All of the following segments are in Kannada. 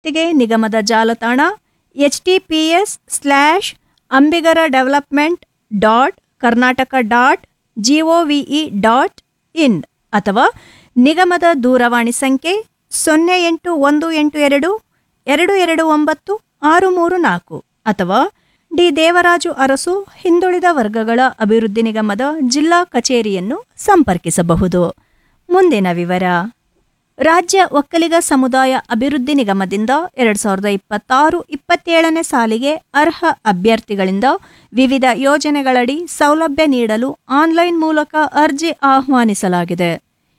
ಒಟ್ಟಿಗೆ ನಿಗಮದ ಜಾಲತಾಣ H T P S slash Ambigara development dot Karnataka dot G O V E dot in ಅಥವಾ ನಿಗಮದ ದೂರವಾಣಿ ಸಂಖ್ಯೆ ಸೊನ್ನೆ ಎಂಟು ಒಂದು ಎಂಟು ಎರಡು ಎರಡು ಎರಡು ಒಂಬತ್ತು ಆರು ಮೂರು ನಾಲ್ಕು ಅಥವಾ ಡಿ ದೇವರಾಜು ಅರಸು ಹಿಂದುಳಿದ ವರ್ಗಗಳ ಅಭಿವೃದ್ಧಿ ನಿಗಮದ ಜಿಲ್ಲಾ ಕಚೇರಿಯನ್ನು ಸಂಪರ್ಕಿಸಬಹುದು ಮುಂದಿನ ವಿವರ ರಾಜ್ಯ ಒಕ್ಕಲಿಗ ಸಮುದಾಯ ಅಭಿವೃದ್ಧಿ ನಿಗಮದಿಂದ ಎರಡ್ ಸಾವಿರದ ಇಪ್ಪತ್ತಾರು ಇಪ್ಪತ್ತೇಳನೇ ಸಾಲಿಗೆ ಅರ್ಹ ಅಭ್ಯರ್ಥಿಗಳಿಂದ ವಿವಿಧ ಯೋಜನೆಗಳಡಿ ಸೌಲಭ್ಯ ನೀಡಲು ಆನ್ಲೈನ್ ಮೂಲಕ ಅರ್ಜಿ ಆಹ್ವಾನಿಸಲಾಗಿದೆ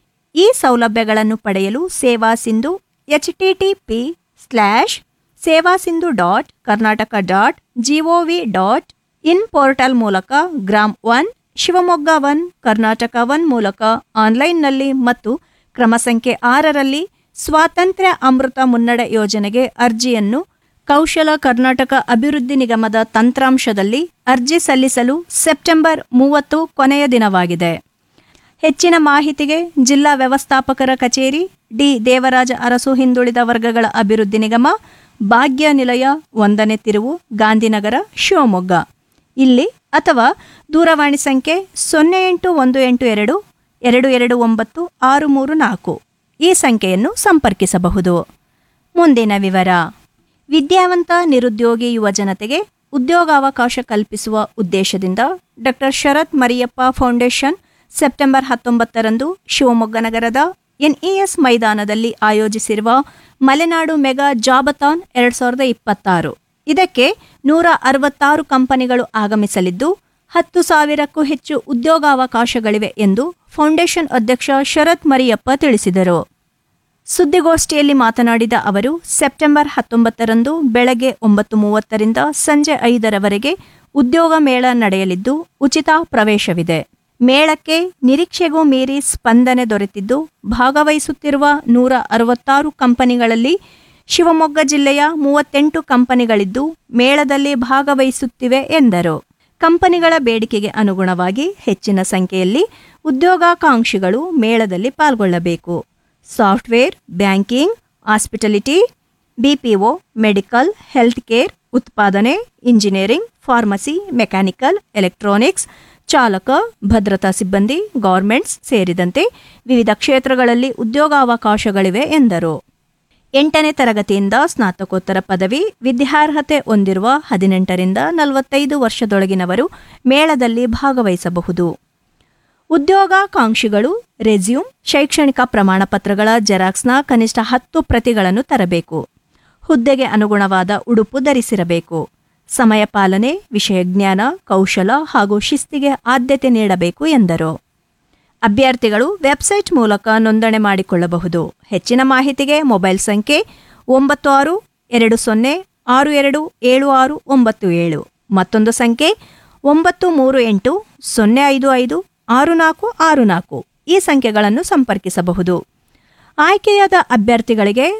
ಈ ಸೌಲಭ್ಯಗಳನ್ನು ಪಡೆಯಲು ಸೇವಾ Sindhu HTTP slash Seva Sindhu dot Karnataka dot GOV dot in portal ಮೂಲಕ Gram one Shivamogga one Karnataka one ಮೂಲಕ ಆನ್ಲೈನ್ನಲ್ಲಿ ಮತ್ತು ಕ್ರಮ ಸಂಖ್ಯೆ ಆರರಲ್ಲಿ ಸ್ವಾತಂತ್ರ್ಯ ಅಮೃತ ಮುನ್ನಡೆ ಯೋಜನೆಗೆ ಅರ್ಜಿಯನ್ನು ಕೌಶಲ ಕರ್ನಾಟಕ ಅಭಿವೃದ್ಧಿ ನಿಗಮದ ತಂತ್ರಾಂಶದಲ್ಲಿ ಅರ್ಜಿ ಸಲ್ಲಿಸಲು ಸೆಪ್ಟೆಂಬರ್ ಮೂವತ್ತು ಕೊನೆಯ ದಿನವಾಗಿದೆ ಹೆಚ್ಚಿನ ಮಾಹಿತಿಗೆ ಜಿಲ್ಲಾ ವ್ಯವಸ್ಥಾಪಕರ ಕಚೇರಿ ಡಿ ದೇವರಾಜ ಅರಸು ಹಿಂದುಳಿದ ವರ್ಗಗಳ ಅಭಿವೃದ್ಧಿ ನಿಗಮ ಭಾಗ್ಯ ನಿಲಯ ಒಂದನೇ ತಿರುವು ಗಾಂಧಿನಗರ ಶಿವಮೊಗ್ಗ ಇಲ್ಲಿ ಅಥವಾ ದೂರವಾಣಿ ಸಂಖ್ಯೆ ಸೊನ್ನೆ ಎಂಟು ಒಂದು ಎಂಟು ಎರಡು ಎರಡು ಎರಡು ಒಂಬತ್ತು ಆರು ಮೂರು ನಾಲ್ಕು ಈ ಸಂಖ್ಯೆಯನ್ನು ಸಂಪರ್ಕಿಸಬಹುದು ಮುಂದಿನ ವಿವರ ವಿದ್ಯಾವಂತ ನಿರುದ್ಯೋಗಿ ಯುವ ಜನತೆಗೆ ಉದ್ಯೋಗಾವಕಾಶ ಕಲ್ಪಿಸುವ ಉದ್ದೇಶದಿಂದ doctor Sharath Mariyappa foundation September ಹತ್ತೊಂಬತ್ತರಂದು ಶಿವಮೊಗ್ಗ ನಗರದ ಎನ್ಇಎಸ್ ಮೈದಾನದಲ್ಲಿ ಆಯೋಜಿಸಿರುವ ಮಲೆನಾಡು ಮೆಗಾ ಜಾಬಥಾನ್ ಎರಡ್ ಸಾವಿರದ ಇಪ್ಪತ್ತಾರು ಇದಕ್ಕೆ ನೂರ ಅರವತ್ತಾರು ಕಂಪನಿಗಳು ಆಗಮಿಸಲಿದ್ದು ಹತ್ತು ಸಾವಿರಕ್ಕೂ ಹೆಚ್ಚು ಉದ್ಯೋಗಾವಕಾಶಗಳಿವೆ ಎಂದು ಫೌಂಡೇಶನ್ ಅಧ್ಯಕ್ಷ ಶರತ್ ಮರಿಯಪ್ಪ ತಿಳಿಸಿದರು ಸುದ್ದಿಗೋಷ್ಠಿಯಲ್ಲಿ ಮಾತನಾಡಿದ ಅವರು ಸೆಪ್ಟೆಂಬರ್ ಹತ್ತೊಂಬತ್ತರಂದು ಬೆಳಗ್ಗೆ ಒಂಬತ್ತು ಮೂವತ್ತರಿಂದ ಸಂಜೆ ಐದರವರೆಗೆ ಉದ್ಯೋಗ ಮೇಳ ನಡೆಯಲಿದ್ದು ಉಚಿತ ಪ್ರವೇಶವಿದೆ ಮೇಳಕ್ಕೆ ನಿರೀಕ್ಷೆಗೂ ಮೀರಿ ಸ್ಪಂದನೆ ದೊರೆತಿದ್ದು ಭಾಗವಹಿಸುತ್ತಿರುವ ನೂರ ಅರವತ್ತಾರು ಕಂಪನಿಗಳಲ್ಲಿ ಶಿವಮೊಗ್ಗ ಜಿಲ್ಲೆಯ ಮೂವತ್ತೆಂಟು ಕಂಪನಿಗಳಿದ್ದು ಮೇಳದಲ್ಲಿ ಭಾಗವಹಿಸುತ್ತಿವೆ ಎಂದರು ಕಂಪನಿಗಳ ಬೇಡಿಕೆಗೆ ಅನುಗುಣವಾಗಿ ಹೆಚ್ಚಿನ ಸಂಖ್ಯೆಯಲ್ಲಿ ಉದ್ಯೋಗಾಕಾಂಕ್ಷಿಗಳು ಮೇಳದಲ್ಲಿ ಪಾಲ್ಗೊಳ್ಳಬೇಕು software banking hospitality BPO medical health care ಉತ್ಪಾದನೆ ಇಂಜಿನಿಯರಿಂಗ್ ಫಾರ್ಮಸಿ ಮೆಕ್ಯಾನಿಕಲ್ ಎಲೆಕ್ಟ್ರಾನಿಕ್ಸ್ ಚಾಲಕ ಭದ್ರತಾ ಸಿಬ್ಬಂದಿ ಗೌರ್ಮೆಂಟ್ಸ್ ಸೇರಿದಂತೆ ವಿವಿಧ ಕ್ಷೇತ್ರಗಳಲ್ಲಿ ಉದ್ಯೋಗಾವಕಾಶಗಳಿವೆ ಎಂದರು ಎಂಟನೇ ತರಗತಿಯಿಂದ ಸ್ನಾತಕೋತ್ತರ ಪದವಿ ವಿದ್ಯಾರ್ಹತೆ ಹೊಂದಿರುವ ಹದಿನೆಂಟರಿಂದ ನಲವತ್ತೈದು ವರ್ಷದೊಳಗಿನವರು ಮೇಳದಲ್ಲಿ ಭಾಗವಹಿಸಬಹುದು ಉದ್ಯೋಗಾಕಾಂಕ್ಷಿಗಳು ರೆಸ್ಯೂಮ್ ಶೈಕ್ಷಣಿಕ ಪ್ರಮಾಣಪತ್ರಗಳ ಜೆರಾಕ್ಸ್ನ ಕನಿಷ್ಠ ಹತ್ತು ಪ್ರತಿಗಳನ್ನು ತರಬೇಕು ಹುದ್ದೆಗೆ ಅನುಗುಣವಾದ ಉಡುಪು ಧರಿಸಿರಬೇಕು ಸಮಯ ಪಾಲನೆ ವಿಷಯ ಜ್ಞಾನ ಕೌಶಲ ಹಾಗೂ ಶಿಸ್ತಿಗೆ ಆದ್ಯತೆ ನೀಡಬೇಕು ಎಂದರು ಅಭ್ಯರ್ಥಿಗಳು ವೆಬ್ಸೈಟ್ ಮೂಲಕ ನೋಂದಣಿ ಮಾಡಿಕೊಳ್ಳಬಹುದು ಹೆಚ್ಚಿನ ಮಾಹಿತಿಗೆ ಮೊಬೈಲ್ ಸಂಖ್ಯೆ ಒಂಬತ್ತು ಆರು ಎರಡು ಸೊನ್ನೆ ಆರು ಎರಡು ಏಳು ಆರು ಒಂಬತ್ತು ಏಳು ಮತ್ತೊಂದು ಸಂಖ್ಯೆ ಒಂಬತ್ತು ಮೂರು ಎಂಟು ಸೊನ್ನೆ ಐದು ಐದು ಆರು ನಾಲ್ಕು ಆರು ನಾಲ್ಕು ಈ ಸಂಖ್ಯೆಗಳನ್ನು ಸಂಪರ್ಕಿಸಬಹುದು ಆಯ್ಕೆಯಾದ ಅಭ್ಯರ್ಥಿಗಳಿಗೆ